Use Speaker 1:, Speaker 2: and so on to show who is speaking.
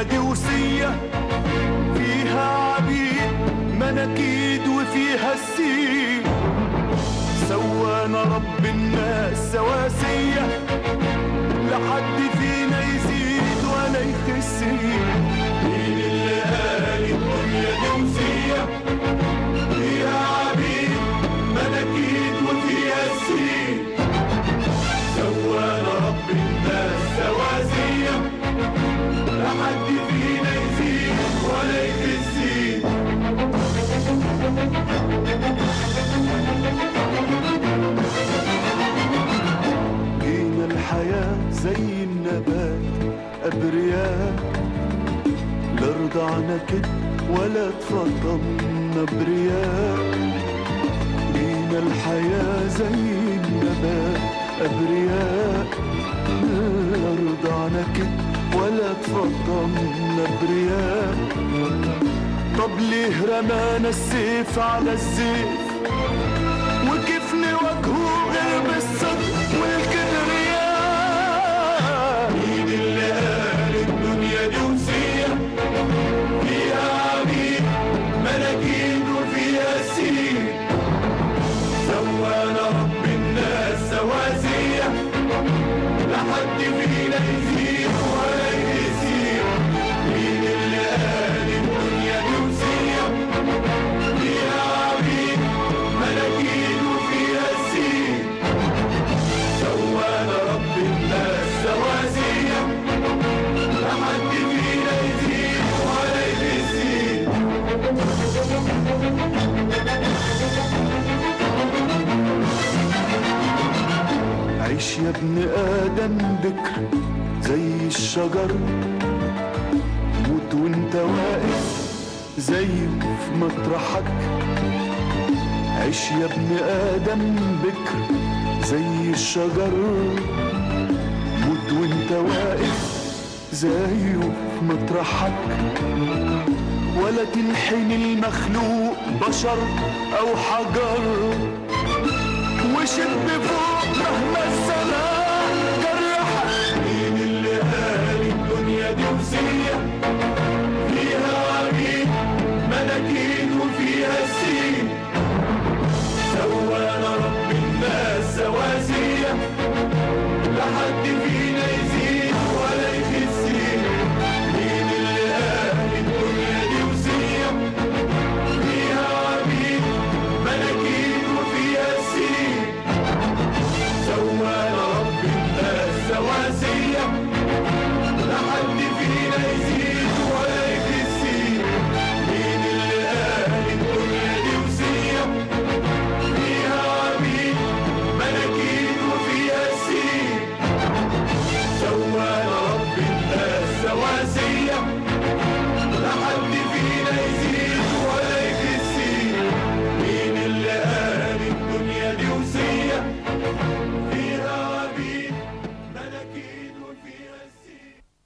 Speaker 1: دي وصية فيها عبيد مناكيد وفيها السين سوانا رب الناس سواسية لحد فينا يزيد ولا يخس مين اللي قال الدنيا دي وصية فيها عبيد مناكيد وفيها السين سوانا رب الناس سواسية لحد فينا يزيد ولا يخسين جينا الحياة زي النبات أبرياء لا رضعنا كده ولا اتفضلنا برياء جينا الحياة زي النبات أبرياء لا رضعنا كده ولا اتفضلنا برياء طب ليه رمانا السيف على السيف وكيف نواجهه غير بالصدق والكبرياء مين اللي قال الدنيا دي وسية فيها عبيد ملاكين وفيها سين سوانا رب الناس سواسية لحد فينا يزيد ولا يزيد مين اللي قال الدنيا دي وسية فيها عبيد ملاكين وفيها سين سوانا رب الناس سواسية لحد فينا يزيد ولا يزيد عيش يا ابن آدم بكر زي الشجر موت وانت واقف زيه في مطرحك عيش يا ابن آدم بكر زي الشجر موت وانت واقف زيه في مطرحك ولا تنحني المخلوق بشر أو حجر وشد فوق مهما السماء